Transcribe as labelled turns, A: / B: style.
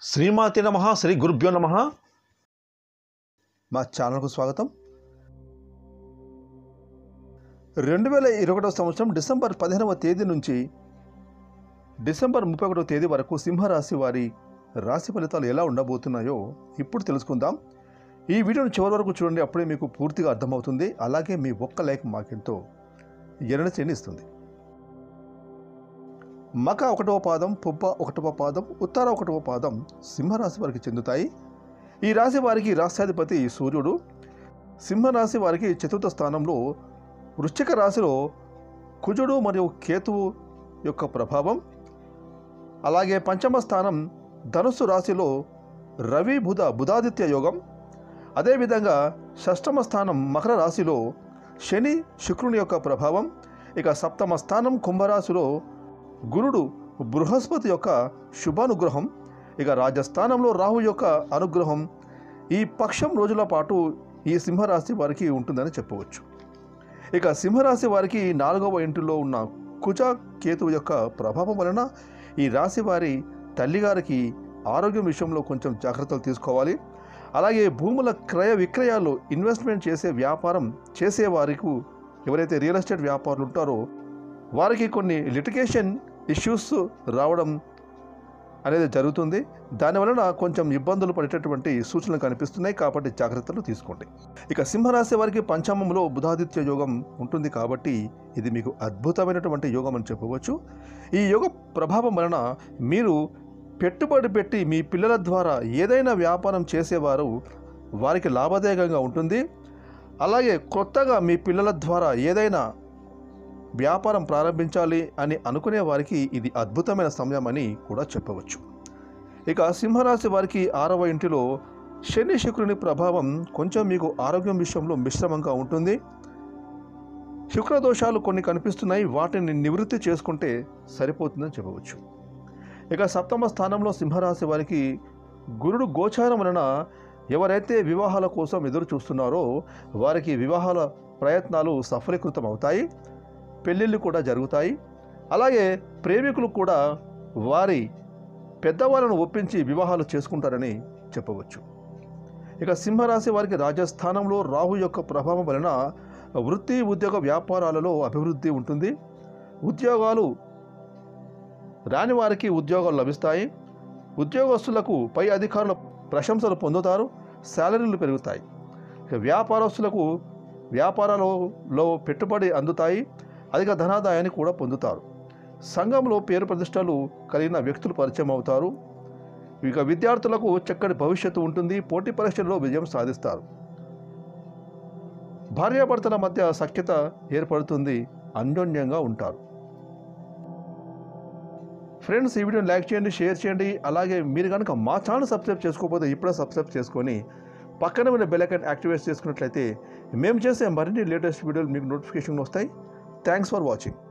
A: శ్రీమాతి నమ శ్రీ గురుభ్యో నమ మా ఛానల్కు స్వాగతం రెండు వేల ఇరవై ఒకటవ సంవత్సరం డిసెంబర్ పదిహేనవ తేదీ నుంచి డిసెంబర్ ముప్పై ఒకటవ తేదీ వరకు సింహరాశి వారి రాశి ఫలితాలు ఎలా ఉండబోతున్నాయో ఇప్పుడు తెలుసుకుందాం ఈ వీడియోను చివరి వరకు చూడండి అప్పుడే మీకు పూర్తిగా అర్థమవుతుంది అలాగే మీ ఒక్క లైక్ మాకెంతో ఎనర్జీని ఇస్తుంది మక ఒకటవ పాదం పుబ్బ ఒకటవ పాదం ఉత్తర ఒకటవ పాదం సింహరాశి వారికి చెందుతాయి ఈ రాశి వారికి రాష్ట్రాధిపతి సూర్యుడు సింహరాశి వారికి చతుర్థ స్థానంలో వృశ్చిక రాశిలో కుజుడు మరియు కేతువు యొక్క ప్రభావం అలాగే పంచమ స్థానం ధనుస్సు రాశిలో రవి బుధ బుధాదిత్య యోగం అదేవిధంగా షష్టమ స్థానం మకర రాశిలో శని శుక్రుని యొక్క ప్రభావం ఇక సప్తమ స్థానం కుంభరాశిలో గురుడు బృహస్పతి యొక్క శుభానుగ్రహం ఇక రాజస్థానంలో రాహు యొక్క అనుగ్రహం ఈ పక్షం రోజుల పాటు ఈ సింహరాశి వారికి ఉంటుందని చెప్పవచ్చు ఇక సింహరాశి వారికి నాలుగవ ఇంటిలో ఉన్న కుజ కేతువు యొక్క ప్రభావం వలన ఈ రాశి వారి తల్లిగారికి ఆరోగ్యం విషయంలో కొంచెం జాగ్రత్తలు తీసుకోవాలి అలాగే భూముల క్రయ విక్రయాలు ఇన్వెస్ట్మెంట్ చేసే వ్యాపారం చేసే వారికి ఎవరైతే రియల్ ఎస్టేట్ వ్యాపారులు ఉంటారో వారికి కొన్ని లిటిగేషన్ ఇష్యూస్ రావడం అనేది జరుగుతుంది దానివలన కొంచెం ఇబ్బందులు పడేటటువంటి సూచనలు కనిపిస్తున్నాయి కాబట్టి జాగ్రత్తలు తీసుకోండి ఇక సింహరాశి వారికి పంచమంలో బుధాదిత్య యోగం ఉంటుంది కాబట్టి ఇది మీకు అద్భుతమైనటువంటి యోగం అని చెప్పవచ్చు ఈ యోగ ప్రభావం వలన మీరు పెట్టుబడి పెట్టి మీ పిల్లల ద్వారా ఏదైనా వ్యాపారం చేసేవారు వారికి లాభదాయకంగా ఉంటుంది అలాగే కొత్తగా మీ పిల్లల ద్వారా ఏదైనా వ్యాపారం ప్రారంభించాలి అని అనుకునే వారికి ఇది అద్భుతమైన సమయం అని కూడా చెప్పవచ్చు ఇక సింహరాశి వారికి ఆరవ ఇంటిలో శని శుక్రుని ప్రభావం కొంచెం మీకు ఆరోగ్యం విషయంలో మిశ్రమంగా ఉంటుంది శుక్ర దోషాలు కొన్ని కనిపిస్తున్నాయి వాటిని నివృత్తి చేసుకుంటే సరిపోతుందని చెప్పవచ్చు ఇక సప్తమ స్థానంలో సింహరాశి వారికి గురుడు గోచారం వలన ఎవరైతే వివాహాల కోసం ఎదురు చూస్తున్నారో వారికి వివాహాల ప్రయత్నాలు సఫలీకృతం అవుతాయి పెళ్ళిళ్ళు కూడా జరుగుతాయి అలాగే ప్రేమికులు కూడా వారి పెద్దవాళ్ళను ఒప్పించి వివాహాలు చేసుకుంటారని చెప్పవచ్చు ఇక సింహరాశి వారికి రాజస్థానంలో రాహు యొక్క ప్రభావం వలన వృత్తి ఉద్యోగ వ్యాపారాలలో అభివృద్ధి ఉంటుంది ఉద్యోగాలు రాని వారికి ఉద్యోగాలు లభిస్తాయి ఉద్యోగస్తులకు పై అధికారుల ప్రశంసలు పొందుతారు శాలరీలు పెరుగుతాయి ఇక వ్యాపారస్తులకు వ్యాపారాలలో పెట్టుబడి అందుతాయి అధిక ధనాదాయాన్ని కూడా పొందుతారు సంఘంలో పేరు ప్రతిష్టలు కలిగిన వ్యక్తులు పరిచయం అవుతారు ఇక విద్యార్థులకు చక్కటి భవిష్యత్తు ఉంటుంది పోటీ పరీక్షల్లో విజయం సాధిస్తారు భార్యాభర్తల మధ్య సఖ్యత ఏర్పడుతుంది అన్యోన్యంగా ఉంటారు ఫ్రెండ్స్ ఈ వీడియోని లైక్ చేయండి షేర్ చేయండి అలాగే మీరు కనుక మా ఛానల్ సబ్స్క్రైబ్ చేసుకోకపోతే ఇప్పుడే సబ్స్క్రైబ్ చేసుకొని పక్కన ఉన్న బెల్ ఐకాన్ యాక్టివేట్ చేసుకున్నట్లయితే మేము చేసే మరిన్ని లేటెస్ట్ వీడియోలు మీకు నోటిఫికేషన్ వస్తాయి థ్యాంక్స్ ఫర్ వాచింగ్